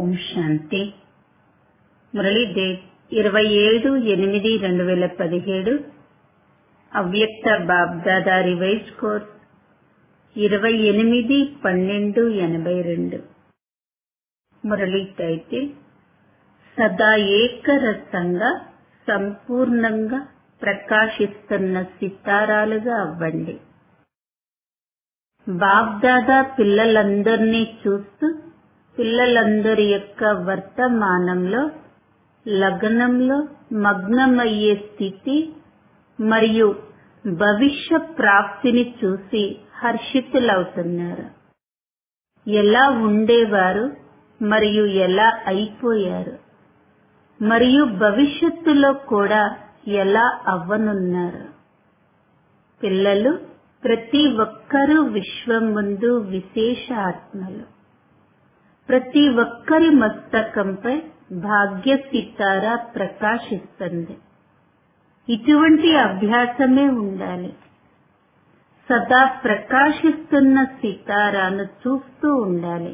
ఓం శాంతి Murali date ఇరవై ఏడు ఎనిమిది రెండు వేల పదిహేడు అవ్యక్త బాబ్దాదా రివైజ్ కోర్స్ ఇరవై ఎనిమిది పన్నెండు ఎనభై రెండు మురళీ టైటిల్ సదా ఏకరసంగా సంపూర్ణంగా ప్రకాశిస్తున్న సితారాలుగా అవ్వండి బాబ్దాదా పిల్లలందరినీ చూస్తూ పిల్లలందరి యొక్క వర్తమానంలో లగ్నంలో మగ్నమయ్యే స్థితి మరియు భవిష్య ప్రాప్తిని చూసి హర్షితులవుతున్నారు ఎలా ఉండేవారు మరియు ఎలా అయిపోయారు మరియు భవిష్యత్తులో కూడా ఎలా అవ్వనున్నారు పిల్లలు ప్రతి ఒక్కరూ విశ్వం ముందు విశేష ఆత్మలు ప్రతి ఒక్కరి మస్తకంపై భాగ్య సితార ప్రకాశిస్తుంది ఇటువంటి అభ్యాసమే ఉండాలి సదా ప్రకాశిస్తున్న సితారాను చూస్తూ ఉండాలి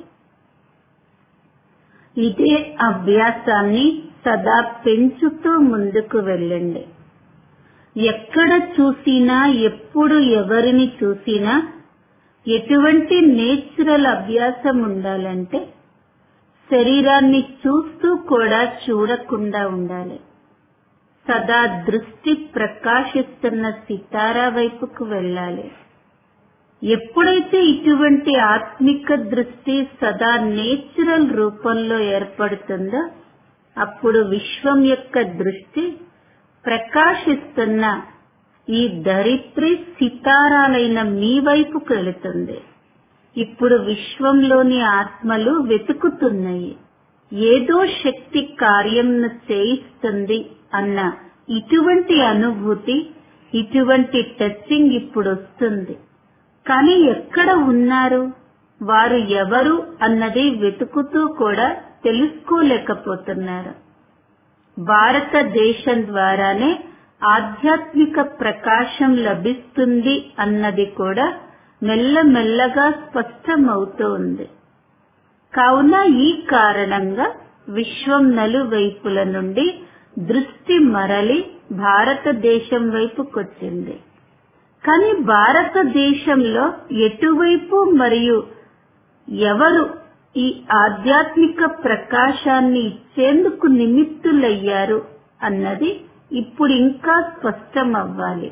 ఇదే అభ్యాసాన్ని సదా పెంచుతూ ముందుకు వెళ్ళండి ఎక్కడ చూసినా ఎప్పుడు ఎవరిని చూసినా ఎటువంటి నేచురల్ అభ్యాసం ఉండాలంటే శరీరాన్ని చూస్తూ కూడా చూడకుండా ఉండాలి సదా దృష్టి ప్రకాశిస్తున్న సితారా వైపుకు వెళ్ళాలి ఎప్పుడైతే ఇటువంటి ఆత్మిక దృష్టి సదా నేచురల్ రూపంలో ఏర్పడుతుందో అప్పుడు విశ్వం యొక్క దృష్టి ప్రకాశిస్తున్న ఈ దరిత్రి సితారాలైన మీ వైపుకు వెళుతుంది ఇప్పుడు విశ్వంలోని ఆత్మలు వెతుకుతున్నాయి ఏదో శక్తి కార్యంను చేయిస్తుంది అన్న ఇటువంటి అనుభూతి ఇటువంటి టచింగ్ ఇప్పుడు వస్తుంది కానీ ఎక్కడ ఉన్నారు వారు ఎవరు అన్నది వెతుకుతూ కూడా తెలుసుకోలేకపోతున్నారు భారతదేశం ద్వారానే ఆధ్యాత్మిక ప్రకాశం లభిస్తుంది అన్నది కూడా మెల్లమెల్లగా స్పష్టమవుతోంది కావున ఈ కారణంగా విశ్వం నలువైపుల నుండి దృష్టి మరలి భారతదేశం వైపుకొచ్చింది కానీ భారతదేశంలో ఎటువైపు మరియు ఎవరు ఈ ఆధ్యాత్మిక ప్రకాశాన్ని ఇచ్చేందుకు నిమిత్తులయ్యారు అన్నది ఇప్పుడు ఇంకా స్పష్టమవ్వాలి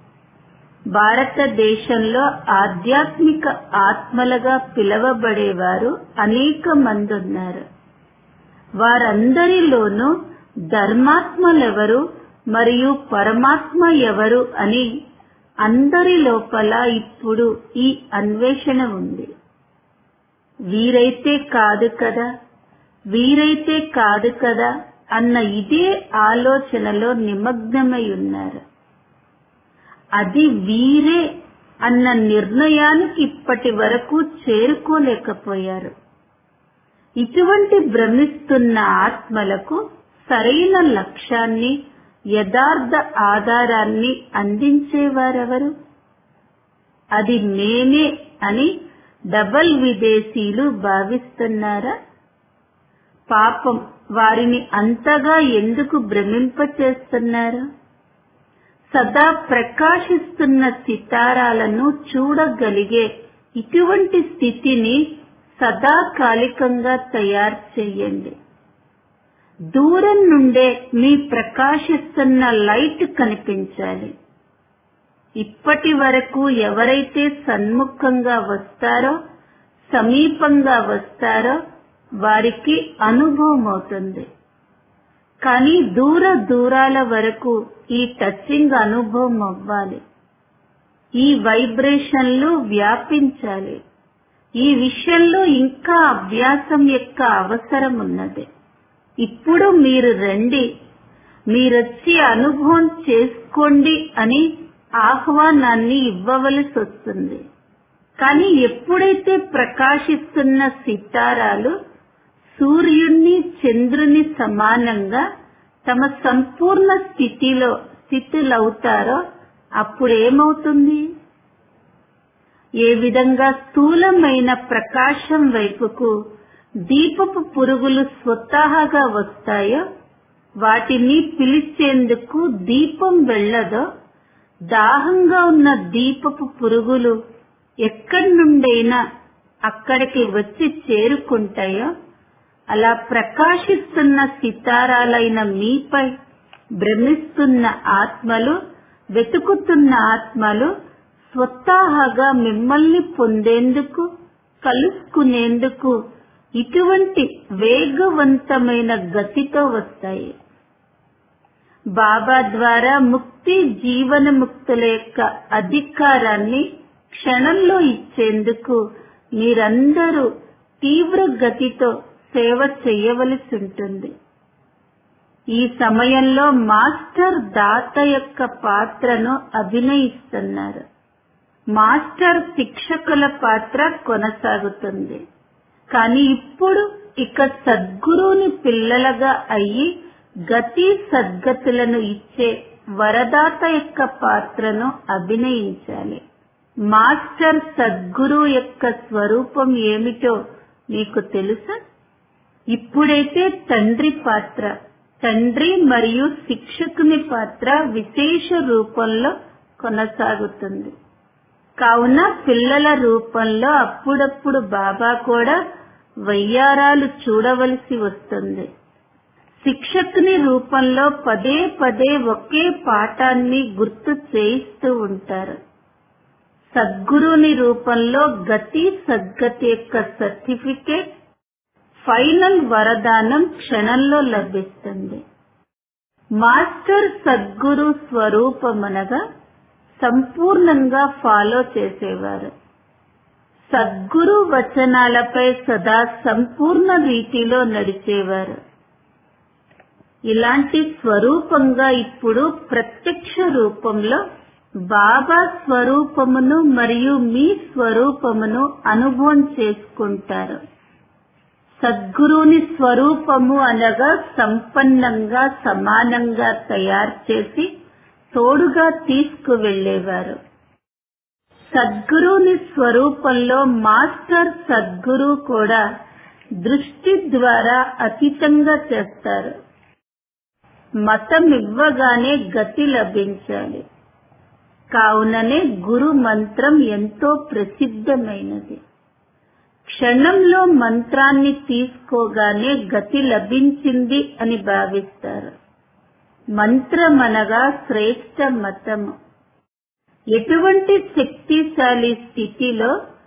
భారతదేశంలో ఆధ్యాత్మిక ఆత్మలుగా పిలవబడేవారు అనేక మంది ఉన్నారు వారందరిలోనూ ధర్మాత్మలెవరు మరియు పరమాత్మ ఎవరు అని అందరి లోపల ఇప్పుడు ఈ అన్వేషణ ఉంది వీరైతే కాదు కదా వీరైతే కాదు కదా అన్న ఇదే ఆలోచనలో నిమగ్నమై ఉన్నారు అది వీరే అన్న నిర్ణయానికి ఇప్పటి వరకు చేరుకోలేకపోయారు ఇటువంటి భ్రమిస్తున్న ఆత్మలకు సరైన లక్ష్యాన్ని యథార్థ ఆధారాన్ని అందించేవారెవరు అది మేమే అని డబల్ విదేశీలు భావిస్తున్నారా పాపం వారిని అంతగా ఎందుకు భ్రమింపచేస్తున్నారు సదా ప్రకాశిస్తున్న సితారాలను చూడగలిగే ఇటువంటి స్థితిని సదాకాలికంగా తయారు చేయండి దూరం నుండే మీ ప్రకాశిస్తున్న లైట్ కనిపించాలి ఇప్పటి వరకు ఎవరైతే సన్ముఖంగా వస్తారో సమీపంగా వస్తారో వారికి అనుభవం అవుతుంది కానీ దూర దూరాల వరకు ఈ టచింగ్ అనుభవం అవ్వాలి ఈ వైబ్రేషన్లు వ్యాపించాలి ఈ విషయంలో ఇంకా అభ్యాసం యొక్క అవసరం ఉన్నది ఇప్పుడు మీరు రండి మీరొచ్చి అనుభవం చేసుకోండి అని ఆహ్వానాన్ని ఇవ్వవలసి వస్తుంది కానీ ఎప్పుడైతే ప్రకాశిస్తున్న సితారాలు సూర్యుణ్ణి చంద్రుని సమానంగా తమ సంపూర్ణ స్థితిలో స్థితులవుతారో అప్పుడు ఏమవుతుంది ఏ విధంగా స్థూలమైన ప్రకాశం వైపుకు దీపపు పురుగులు స్వతహాగా వస్తాయో వాటిని పిలిచేందుకు దీపం వెళ్ళదో దాహంగా ఉన్న దీపపు పురుగులు ఎక్కడి నుండైనా అక్కడికి వచ్చి చేరుకుంటాయో అలా ప్రకాశిస్తున్న సితారాలైన మీపై భ్రమిస్తున్న ఆత్మలు వెతుకుతున్న ఆత్మలు స్వతహాగా మిమ్మల్ని పొందేందుకు కలుసుకునేందుకు ఇటువంటి వేగవంతమైన గతితో వస్తాయి బాబా ద్వారా ముక్తి జీవన ముక్తుల యొక్క అధికారాన్ని క్షణంలో ఇచ్చేందుకు మీరందరూ తీవ్ర గతితో సేవ చేయవలసి ఉంటుంది ఈ సమయంలో మాస్టర్ దాత యొక్క పాత్రను అభినయిస్తున్నారు మాస్టర్ శిక్షకుల పాత్ర కొనసాగుతుంది కానీ ఇప్పుడు ఇక సద్గురువుని పిల్లలుగా అయ్యి గతి సద్గతులను ఇచ్చే వరదాత యొక్క పాత్రను అభినయించాలి మాస్టర్ సద్గురు యొక్క స్వరూపం ఏమిటో మీకు తెలుసా ఇప్పుడైతే తండ్రి పాత్ర తండ్రి మరియు శిక్షకుని పాత్ర విశేష రూపంలో కొనసాగుతుంది కావున పిల్లల రూపంలో అప్పుడప్పుడు బాబా కూడా వయ్యారాలు చూడవలసి వస్తుంది శిక్షకుని రూపంలో పదే పదే ఒకే పాఠాన్ని గుర్తు చేయిస్తూ ఉంటారు సద్గురుని రూపంలో గతి సద్గతి యొక్క సర్టిఫికేట్ ఫైనల్ వరదానం క్షణంలో లభిస్తుంది మాస్టర్ సద్గురు స్వరూపమనగా సంపూర్ణంగా ఫాలో చేసేవారు సద్గురు వచనాలపై సదా సంపూర్ణ రీతిలో నడిచేవారు ఇలాంటి స్వరూపంగా ఇప్పుడు ప్రత్యక్ష రూపంలో బాబా స్వరూపమును మరియు మీ స్వరూపమును అనుభవం చేసుకుంటారు సద్గురుని స్వరూపము అనగా సంపన్నంగా సమానంగా తయారు చేసి తోడుగా తీసుకువెళ్లేవారు సద్గురుని స్వరూపంలో మాస్టర్ సద్గురు కూడా దృష్టి ద్వారా అతీతంగా చేస్తారు మతం ఇవ్వగానే గతి లభించాలి కావుననే గురు మంత్రం ఎంతో ప్రసిద్ధమైనది క్షణంలో మంత్రాన్ని తీసుకోగానే గతి లభించింది అని భావిస్తారు మంత్రమనగా శ్రేష్ట మతము ఎటువంటి శక్తిశాలి స్థితిలో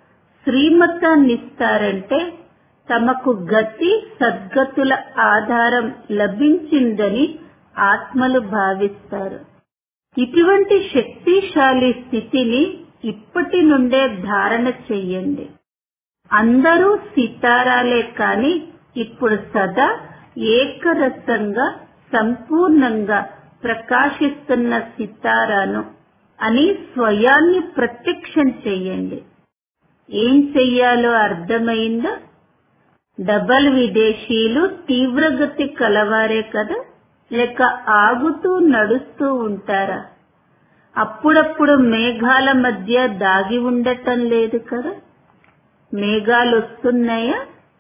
శ్రీమతాన్నిస్తారంటే తమకు గతి సద్గతుల ఆధారం లభించిందని ఆత్మలు భావిస్తారు ఇటువంటి శక్తిశాలి స్థితిని ఇప్పటి నుండే ధారణ చెయ్యండి అందరూ సితారాలే కాని ఇప్పుడు సదా ఏకరసంగా సంపూర్ణంగా ప్రకాశిస్తున్న సితారాను అని స్వయాన్ని ప్రత్యక్షం చెయ్యండి ఏం చెయ్యాలో అర్థమైందా డబల్ విదేశీయులు తీవ్రగతి కలవారే కదా లేక ఆగుతూ నడుస్తూ ఉంటారా అప్పుడప్పుడు మేఘాల మధ్య దాగి ఉండటం లేదు కదా మేఘాలు వస్తున్నాయా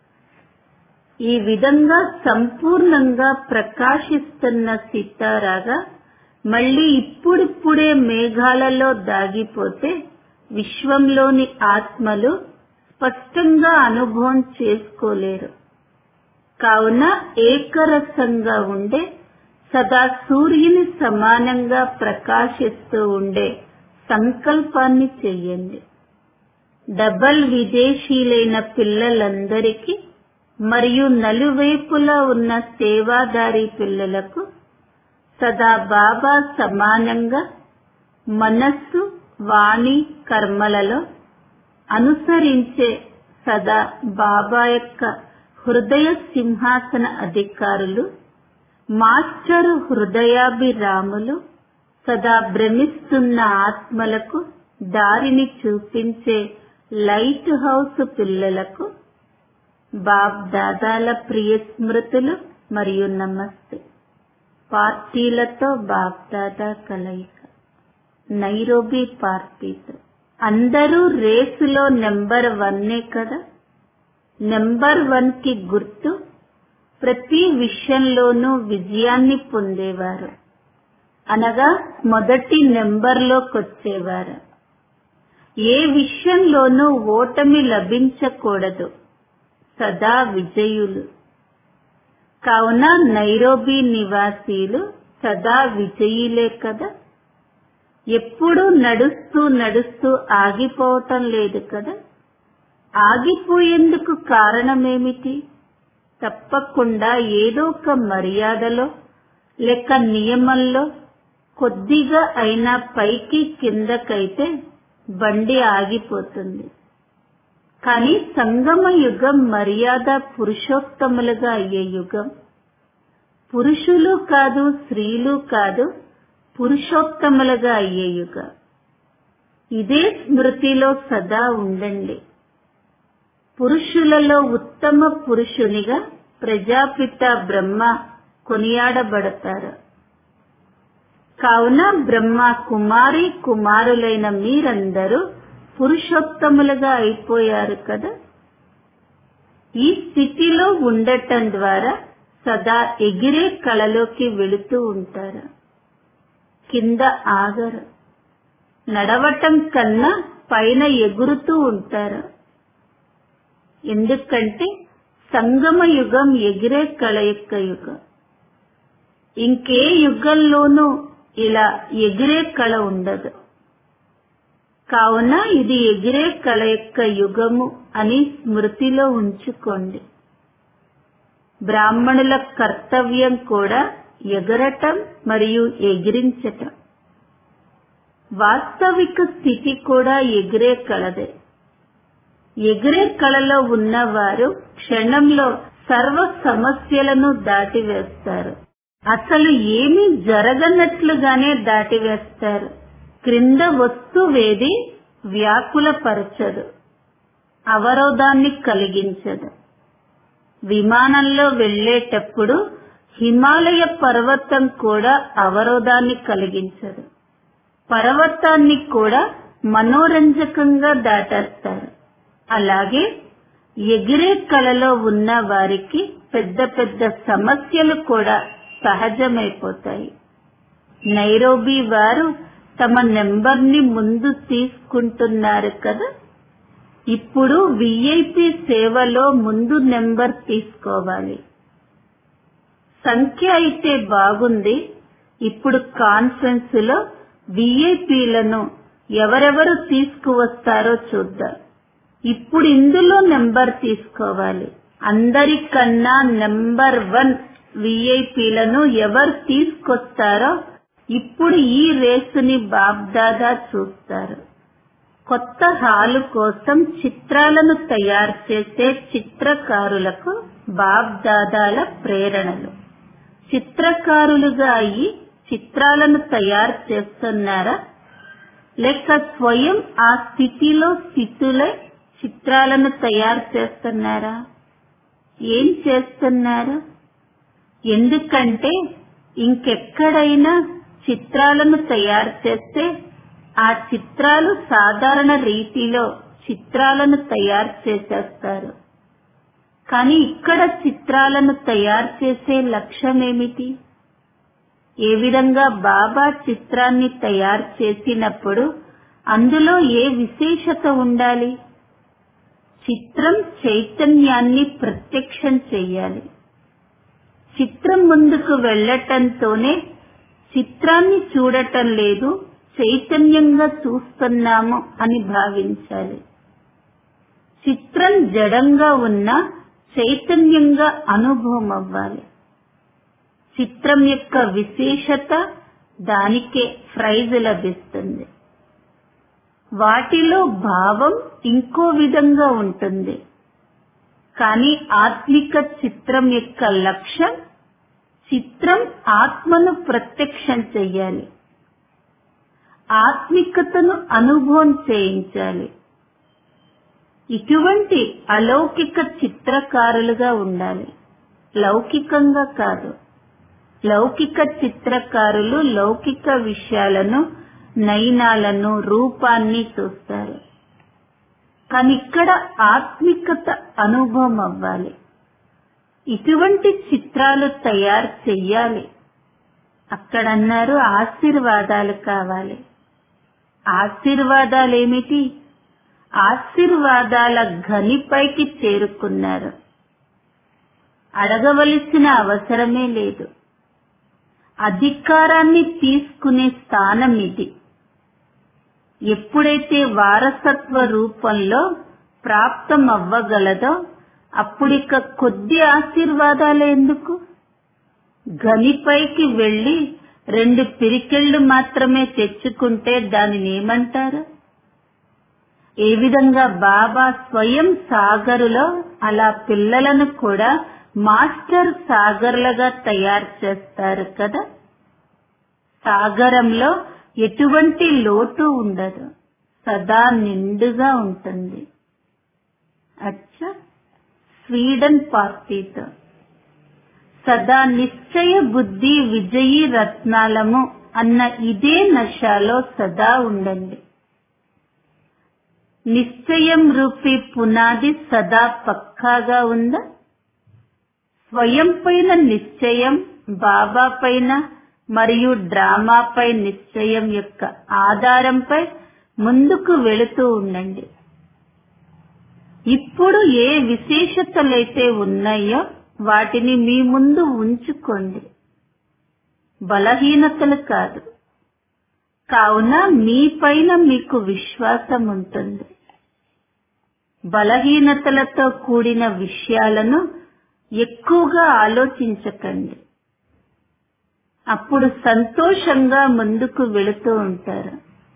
ఈ విధంగా సంపూర్ణంగా ప్రకాశిస్తున్న సితారాగా మళ్ళీ ఇప్పుడిప్పుడే మేఘాలలో దాగిపోతే విశ్వంలోని ఆత్మలు స్పష్టంగా అనుభవం చేసుకోలేరు కావున ఏకరసంగా ఉండే సదా సూర్యుని సమానంగా ప్రకాశిస్తూ ఉండే సంకల్పాన్ని చెయ్యండి డబల్ విదేశీలైన పిల్లలందరికీ మరియు నలువైపులా ఉన్న సేవాదారి పిల్లలకు సదా బాబా సమానంగా మనస్సు వాణి కర్మలలో అనుసరించే సదా బాబా యొక్క హృదయ సింహాసన అధికారులు మాస్టరు హృదయాభిరాములు సదా భ్రమిస్తున్న ఆత్మలకు దారిని చూపించే లైట్ హౌస్ పిల్లలకు బాబ్ దాదాల ప్రియ స్మృతులు మరియు నమస్తే పార్టీలతో బాబ్ దాదా కలయిక నైరోబీ పార్టీతో అందరూ రేసులో నెంబర్ వన్నే కదా నెంబర్ వన్ కి గుర్తు ప్రతి విషయంలోనూ విజయాన్ని పొందేవారు అనగా మొదటి నెంబర్లోకొచ్చేవారు ఏ విషయంలోనూ ఓటమి లభించకూడదు సదా విజయులు కావున నైరోబీ నివాసీలు సదా విజయులే కదా ఎప్పుడూ నడుస్తూ నడుస్తూ ఆగిపోవటం లేదు కదా ఆగిపోయేందుకు కారణమేమిటి తప్పకుండా ఏదో ఒక మర్యాదలో లేక నియమంలో కొద్దిగా అయినా పైకి కిందకైతే బండి ఆగిపోతుంది కానీ సంగమ యుగం మర్యాద పురుషోత్తములుగా అయ్యే యుగం పురుషులు కాదు స్త్రీలు కాదు పురుషోత్తములుగా అయ్యే యుగం ఇదే స్మృతిలో సదా ఉండండి పురుషులలో ఉత్తమ పురుషునిగా ప్రజాపిత బ్రహ్మ కొనియాడబడతారు కావున బ్రహ్మ కుమారి కుమారులైన మీరందరూ పురుషోత్తములుగా అయిపోయారు కదా ఈ స్థితిలో ఉండటం ద్వారా సదా ఎగిరే కళలోకి వెళుతూ ఉంటారు కింద ఆగరు నడవటం కన్నా పైన ఎగురుతూ ఉంటారు ఎందుకంటే సంగమ యుగం ఎగిరే కళ యొక్క యుగం ఇంకే యుగంలోనూ ఇలా ఎగిరే కళ ఉండదు కావున ఇది ఎగిరే కళ యొక్క యుగము అని స్మృతిలో ఉంచుకోండి బ్రాహ్మణుల కర్తవ్యం కూడా ఎగరటం మరియు ఎగిరించటం వాస్తవిక స్థితి కూడా ఎగిరే కళదే ఎగిరే కళలో ఉన్నవారు క్షణంలో సర్వ సమస్యలను దాటివేస్తారు అసలు ఏమీ జరగనట్లుగానే దాటివేస్తారు క్రింద వస్తువేది వ్యాకులపరచదు అవరోధాన్ని కలిగించదు విమానంలో వెళ్లేటప్పుడు హిమాలయ పర్వతం కూడా అవరోధాన్ని కలిగించదు పర్వతాన్ని కూడా మనోరంజకంగా దాటేస్తారు అలాగే ఎగిరే కళలో ఉన్న వారికి పెద్ద పెద్ద సమస్యలు కూడా సహజమైపోతాయి నైరోబీ వారు తమ నెంబర్ని ముందు తీసుకుంటున్నారు కదా ఇప్పుడు విఐపి సేవలో ముందు నెంబర్ తీసుకోవాలి సంఖ్య అయితే బాగుంది ఇప్పుడు కాన్ఫరెన్స్ లో విఐపీలను ఎవరెవరు తీసుకువస్తారో చూద్దాం ఇప్పుడు ఇందులో నెంబర్ తీసుకోవాలి అందరికన్నా నెంబర్ వన్ విఐపీలను ఎవరు తీసుకొస్తారో ఇప్పుడు ఈ రేసుని బాబ్దాదా చూస్తారు కొత్త హాలు కోసం చిత్రాలను తయారు చేసే చిత్రకారులకు బాబ్దాదాల ప్రేరణలు చిత్రకారులుగా అయి చిత్రాలను తయారు చేస్తున్నారా లేక స్వయం ఆ స్థితిలో స్థితులై చిత్రాలను తయారు చేస్తున్నారా ఏం చేస్తున్నారు ఎందుకంటే ఇంకెక్కడైనా చిత్రాలను తయారు చేస్తే ఆ చిత్రాలు సాధారణ రీతిలో చిత్రాలను తయారు చేసేస్తారు కానీ ఇక్కడ చిత్రాలను తయారు చేసే లక్ష్యం ఏమిటి ఏ విధంగా బాబా చిత్రాన్ని తయారు చేసినప్పుడు అందులో ఏ విశేషత ఉండాలి చిత్రం చైతన్యాన్ని ప్రత్యక్షం చెయ్యాలి చిత్రం ముందుకు వెళ్లటంతోనే చిత్రాన్ని చూడటం లేదు చైతన్యంగా చూస్తున్నాము అని భావించాలి చిత్రం జడంగా ఉన్నా చైతన్యంగా అనుభవం అవ్వాలి చిత్రం యొక్క విశేషత దానికే ప్రైజ్ లభిస్తుంది వాటిలో భావం ఇంకో విధంగా ఉంటుంది కానీ ఆత్మిక చిత్రం యొక్క లక్ష్యం చిత్రం ఆత్మను ప్రత్యక్షం చెయ్యాలి ఆత్మికతను అనుభవం చేయించాలి ఇటువంటి అలౌకిక చిత్రకారులుగా ఉండాలి లౌకికంగా కాదు లౌకిక చిత్రకారులు లౌకిక విషయాలను నయనాలను రూపాన్ని చూస్తారు కానీ ఇక్కడ ఆత్మికత అనుభవం అవ్వాలి ఇటువంటి చిత్రాలు తయారు చెయ్యాలి అక్కడ అన్నారు ఆశీర్వాదాలు కావాలి ఆశీర్వాదాలు ఏమిటి ఆశీర్వాదాల ఘనిపైకి చేరుకున్నారు అడగవలసిన అవసరమే లేదు అధికారాన్ని తీసుకునే స్థానం ఇది ఎప్పుడైతే వారసత్వ రూపంలో ప్రాప్తం అవ్వగలదో అప్పుడిక కొద్ది ఆశీర్వాదాలు ఎందుకు గనిపైకి వెళ్లి రెండు పిరికెళ్లు మాత్రమే తెచ్చుకుంటే దానిని ఏమంటారు ఏ విధంగా బాబా స్వయం సాగరులో అలా పిల్లలను కూడా మాస్టర్ సాగర్లుగా తయారు చేస్తారు కదా సాగరంలో ఎటువంటి లోటు ఉండదు సదా నిండుగా ఉంటుంది అచ్చా స్వీడన్ పార్టీతో సదా నిశ్చయ బుద్ధి విజయీ రత్నాలము అన్న ఇదే నశాలో సదా ఉండండి నిశ్చయం రూపీ పునాది సదా పక్కాగా ఉందా స్వయం పైన నిశ్చయం బాబా పైన మరియు డ్రామాపై నిశ్చయం యొక్క ఆధారంపై ముందుకు వెళుతూ ఉండండి ఇప్పుడు ఏ విశేషతలైతే ఉన్నాయో వాటిని మీ ముందు ఉంచుకోండి బలహీనతలు కాదు కావున మీ పైన మీకు విశ్వాసం ఉంటుంది బలహీనతలతో కూడిన విషయాలను ఎక్కువగా ఆలోచించకండి అప్పుడు సంతోషంగా ముందుకు వెళుతూ ఉంటారు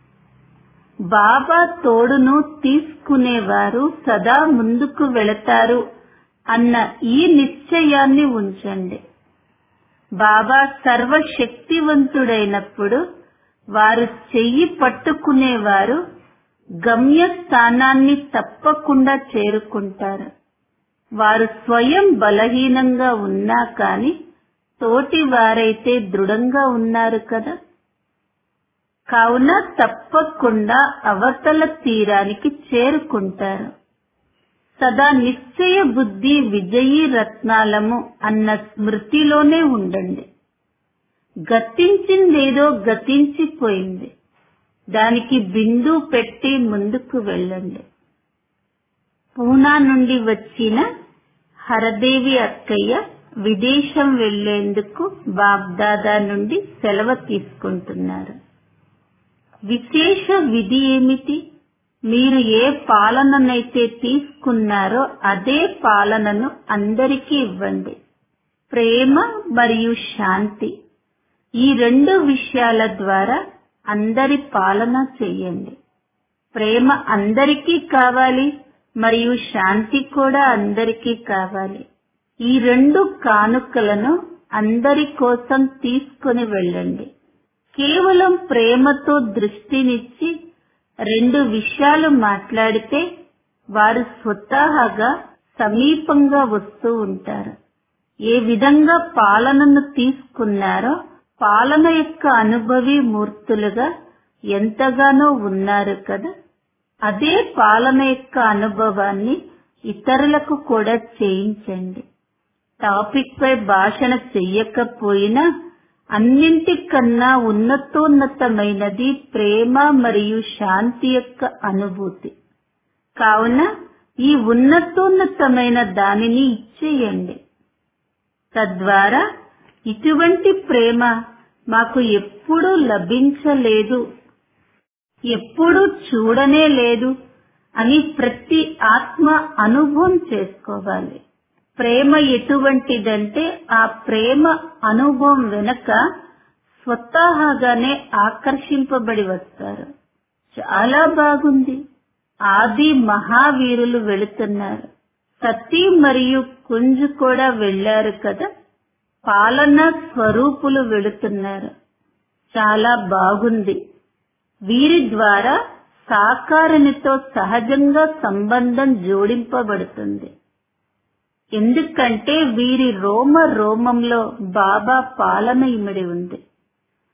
బాబా తోడును తీసుకునేవారు సదా ముందుకు వెళతారు అన్న ఈ నిశ్చయాన్ని ఉంచండి బాబా సర్వశక్తివంతుడైనప్పుడు వారు చెయ్యి పట్టుకునేవారు గమ్యస్థానాన్ని తప్పకుండా చేరుకుంటారు వారు స్వయం బలహీనంగా ఉన్నా కాని తోటి వారైతే దృఢంగా ఉన్నారు కదా కావున తప్పకుండా అవతల తీరానికి చేరుకుంటారు సదా నిశ్చయ బుద్ధి విజయీ రత్నాలము అన్న స్మృతిలోనే ఉండండి గతించిందేదో గతించిపోయింది దానికి బిందు పెట్టి ముందుకు వెళ్ళండి పూనా నుండి వచ్చిన హరదేవి అక్కయ్య విదేశం వెళ్లేందుకు బాబ్దాదా నుండి సెలవు తీసుకుంటున్నారు విశేష విధి ఏమిటి మీరు ఏ పాలననైతే తీసుకున్నారో అదే పాలనను అందరికీ ఇవ్వండి ప్రేమ మరియు శాంతి ఈ రెండు విషయాల ద్వారా అందరి పాలన చెయ్యండి ప్రేమ అందరికీ కావాలి మరియు శాంతి కూడా అందరికీ కావాలి ఈ రెండు కానుకలను అందరి కోసం తీసుకుని వెళ్ళండి కేవలం ప్రేమతో దృష్టినిచ్చి రెండు విషయాలు మాట్లాడితే వారు స్వతహాగా సమీపంగా వస్తూ ఉంటారు ఏ విధంగా పాలనను తీసుకున్నారో పాలన యొక్క అనుభవి మూర్తులుగా ఎంతగానో ఉన్నారు కదా అదే పాలన యొక్క అనుభవాన్ని ఇతరులకు కూడా చేయించండి టాపిక్ పై భాషణ చెయ్యకపోయినా అన్నింటికన్నా ఉన్నతోన్నతమైనది ప్రేమ మరియు శాంతి యొక్క అనుభూతి కావున ఈ ఉన్నతోన్నతమైన దానిని ఇచ్చేయండి తద్వారా ఇటువంటి ప్రేమ మాకు ఎప్పుడూ లభించలేదు ఎప్పుడూ చూడనే లేదు అని ప్రతి ఆత్మ అనుభవం చేసుకోవాలి ప్రేమ ఎటువంటిదంటే ఆ ప్రేమ అనుభవం వెనుక స్వతహాగానే ఆకర్షింపబడి వస్తారు చాలా బాగుంది ఆది మహావీరులు వెళుతున్నారు సతీ మరియు కుంజు కూడా వెళ్లారు కదా పాలన స్వరూపులు వెళుతున్నారు చాలా బాగుంది వీరి ద్వారా సాకారునితో సహజంగా సంబంధం జోడింపబడుతుంది ఎందుకంటే వీరి రోమ రోమంలో బాబా పాలన ఇమిడి ఉంది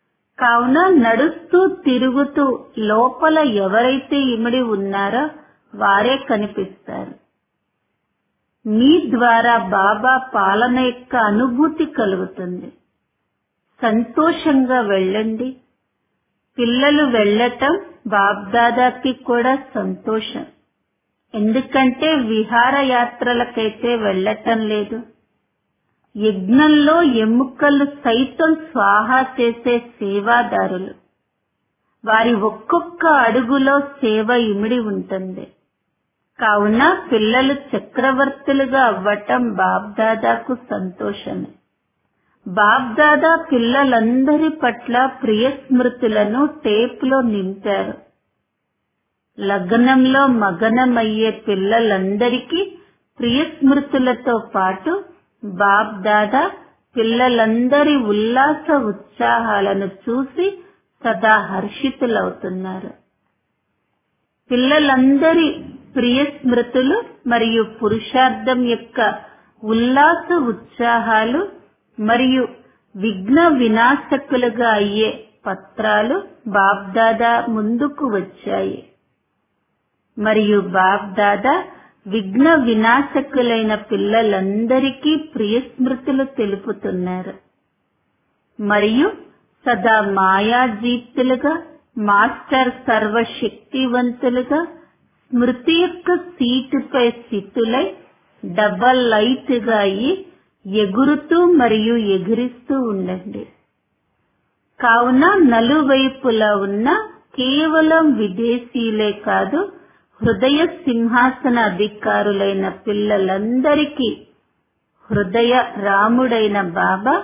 కావున నడుస్తూ తిరుగుతూ లోపల ఎవరైతే ఇమిడి ఉన్నారో వారే కనిపిస్తారు మీ ద్వారా బాబా పాలన యొక్క అనుభూతి కలుగుతుంది సంతోషంగా వెళ్ళండి పిల్లలు వెళ్ళటం బాబ్దాదాకి కూడా సంతోషం ఎందుకంటే విహారయాత్రలకైతే వెళ్ళటం లేదు యజ్ఞంలో ఎముకలు సైతం స్వాహా చేసే సేవాదారులు వారి ఒక్కొక్క అడుగులో సేవ ఇమిడి ఉంటుంది కావున పిల్లలు చక్రవర్తులుగా అవ్వటం బాబ్దాదాకు సంతోషమే బాబ్దాదా పిల్లలందరి పట్ల ప్రియ స్మృతులను టేప్లో నింపారు లగ్నంలో మగనమయ్యే పిల్లలందరికీ ప్రియ స్మృతులతో పాటు బాబ్దాదా పిల్లలందరి ఉల్లాస ఉత్సాహాలను చూసి సదా హర్షితులవుతున్నారు పిల్లలందరి ప్రియ స్మృతులు మరియు పురుషార్థం యొక్క ఉల్లాస ఉత్సాహాలు మరియు విఘ్న వినాశకులుగా అయ్యే పత్రాలు బాబ్దాదా ముందుకు వచ్చాయి మరియు బాబ్దాదా విఘ్న వినాశకులైన పిల్లలందరికీ ప్రియ స్మృతులు తెలుపుతున్నారు మరియు సదా మాయాజీతులుగా మాస్టర్ సర్వశక్తివంతులుగా స్మృతి యొక్క సీటుపై స్థితులై డబల్ లైట్ గా అయి ఎగురుతూ మరియు ఎగిరిస్తూ ఉండండి కావున నలువైపులా ఉన్న కేవలం విదేశీయులే కాదు హృదయ సింహాసన అధికారులైన పిల్లలందరికీ హృదయ రాముడైన బాబా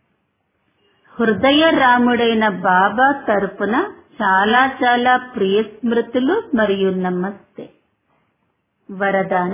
హృదయ రాముడైన బాబా తరపున చాలా చాలా ప్రియ స్మృతులు మరియు నమస్తే వరదాన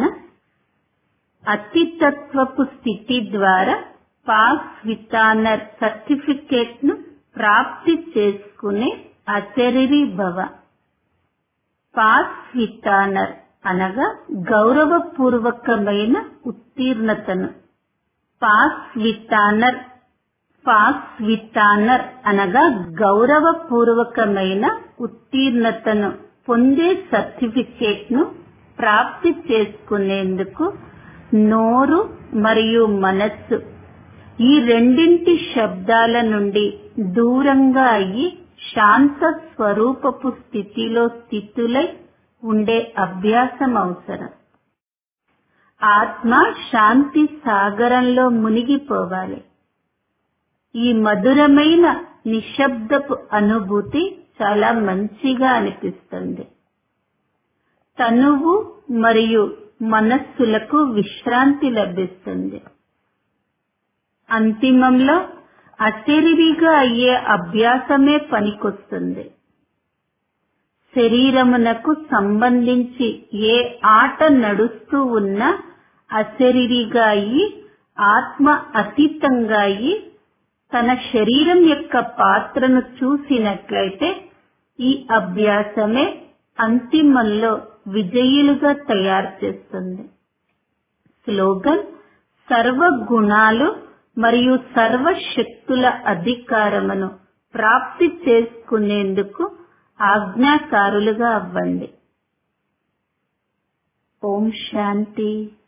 అతితత్వపు స్థితి ద్వారా పాస్ వితానర్ సర్టిఫికేట్ ను ప్రాప్తి చేసుకునే అచరిరి భవ పాస్ వితానర్ అనగా గౌరవపూర్వకమైన ఉత్తీర్ణతను పాస్ వితానర్ పాస్ వితానర్ అనగా గౌరవపూర్వకమైన ఉత్తీర్ణతను పొందే సర్టిఫికేట్ ను ప్రాప్తి చేసుకునేందుకు నోరు మరియు మనస్సు ఈ రెండింటి శబ్దాల నుండి దూరంగా అయ్యి శాంత స్వరూపపు స్థితిలో స్థితులై ఉండే అభ్యాసం అవసరం ఆత్మ శాంతి సాగరంలో మునిగిపోవాలి ఈ మధురమైన నిశ్శబ్దపు అనుభూతి చాలా మంచిగా అనిపిస్తుంది తనువు మరియు మనస్సులకు విశ్రాంతి లభిస్తుంది అంతిమంలో అశరీరిగా అయ్యే అభ్యాసమే పనికొస్తుంది శరీరమునకు సంబంధించి ఏ ఆట నడుస్తూ ఉన్నా అశరీరిగా అయ్యి ఆత్మ అతీతంగా అయ్యి తన శరీరం యొక్క పాత్రను చూసినట్లయితే ఈ అభ్యాసమే అంతిమంలో విజయులుగా తయారు చేస్తుంది స్లోగన్ సర్వ గుణాలు మరియు సర్వ శక్తుల అధికారమును ప్రాప్తి చేసుకునేందుకు ఆజ్ఞాకారులుగా అవ్వండి ఓం శాంతి